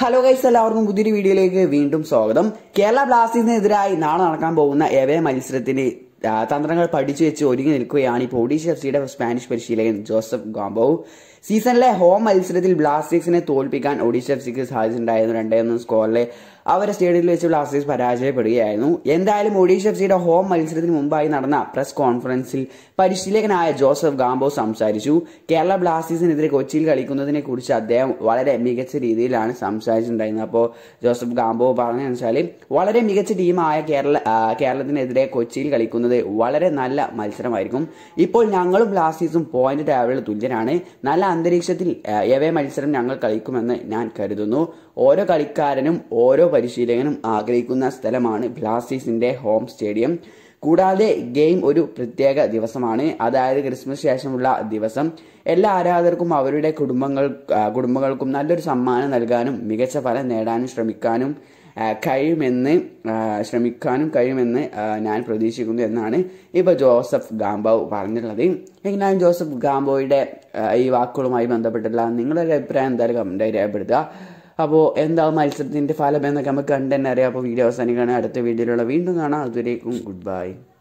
hello guys എല്ലാവർക്കും പുതിയൊരു വീഡിയോയിലേക്ക് വീണ്ടും സ്വാഗതം കേരള ബ്ലാസ്റ്റേഴ്സിനെതിരായി നാളെ നടക്കാൻ പോകുന്ന എവേ മത്സരത്തിന് ആ, തന്ത്രങ്ങൾ പഠിച്ചു വെച്ച് ഒരുങ്ങി നിൽക്കുകയാണ് ഇപ്പോൾ ഒഡീഷ എഫ് സിയുടെ സ്പാനിഷ് പരിശീലകൻ ജോസഫ് ഗാംബോ സീസണിലെ ഹോം മത്സരത്തിൽ ബ്ലാസ്റ്റേഴ്സിനെ തോൽപ്പിക്കാൻ ഒഡീഷ എഫ് സിക്ക് സാധിച്ചിട്ടുണ്ടായിരുന്നു രണ്ടേ ഒന്ന് സ്കോറിലെ അവരെ സ്റ്റേഡിയത്തിൽ വെച്ച് ബ്ലാസ്റ്റേഴ്സ് പരാജയപ്പെടുകയായിരുന്നു എന്തായാലും ഒഡീഷ എഫ് സിയുടെ ഹോം മത്സരത്തിന് മുമ്പായി നടന്ന പ്രസ് കോൺഫറൻസിൽ പരിശീലകനായ ജോസഫ് ഗാംബോ സംസാരിച്ചു കേരള ബ്ലാസ്റ്റേഴ്സിനെതിരെ കൊച്ചിയിൽ കളിക്കുന്നതിനെ കുറിച്ച് അദ്ദേഹം വളരെ മികച്ച രീതിയിലാണ് സംസാരിച്ചിട്ടുണ്ടായിരുന്നത് അപ്പോൾ ജോസഫ് ഗാംബോ പറഞ്ഞതെന്ന് വെച്ചാൽ വളരെ മികച്ച ടീമായ കേരള ആ, കേരളത്തിനെതിരെ കൊച്ചിയിൽ കളിക്കുന്നത് വളരെ നല്ല മത്സരമായിരിക്കും ഇപ്പോൾ ഞങ്ങളും ബ്ലാസ്റ്റേഴ്സും പോയിന്റ് ടേബിളിൽ തുല്യരാണ് നല്ല അന്തരീക്ഷത്തിൽ ആ, എവേ മത്സരം ഞങ്ങൾ കളിക്കുമെന്ന് ഞാൻ കരുതുന്നു ഓരോ കളിക്കാരനും ഓരോ പരിശീലകനും ആഗ്രഹിക്കുന്ന സ്ഥലമാണ് ബ്ലാസ്റ്റേഴ്സിന്റെ ഹോം സ്റ്റേഡിയം കൂടാതെ ഗെയിം ഒരു പ്രത്യേക ദിവസമാണ് അതായത് ക്രിസ്മസ് ശേഷമുള്ള ദിവസം എല്ലാ ആരാധകർക്കും അവരുടെ കുടുംബങ്ങൾ ആ, കുടുംബങ്ങൾക്കും നല്ലൊരു സമ്മാനം നൽകാനും മികച്ച ഫലം നേടാനും ശ്രമിക്കാനും ആ, കഴിയുമെന്ന് ആ, ശ്രമിക്കാനും കഴിയുമെന്ന് ആ, ഞാൻ പ്രതീക്ഷിക്കുന്നു എന്നാണ് ഇപ്പോൾ ജോസഫ് ഗാംബാവ് പറഞ്ഞിട്ടുള്ളത് എങ്ങനെയാണ് ജോസഫ് ഗാംബോയുടെ ആ, ഈ വാക്കുകളുമായി ബന്ധപ്പെട്ടുള്ള നിങ്ങളുടെ ഒരു അഭിപ്രായം എന്തായാലും കമൻറ്റായി രേഖപ്പെടുത്തുക അപ്പോൾ എന്താവും മത്സരത്തിന്റെ ഫലം എന്നൊക്കെ നമുക്ക് കണ്ടു തന്നെ അറിയാം അപ്പോൾ വീഡിയോ അവസാനിക്കുകയാണ് അടുത്ത വീഡിയോയിലുള്ള വീണ്ടും കാണാം അതുവരേക്കും ഗുഡ് ബൈ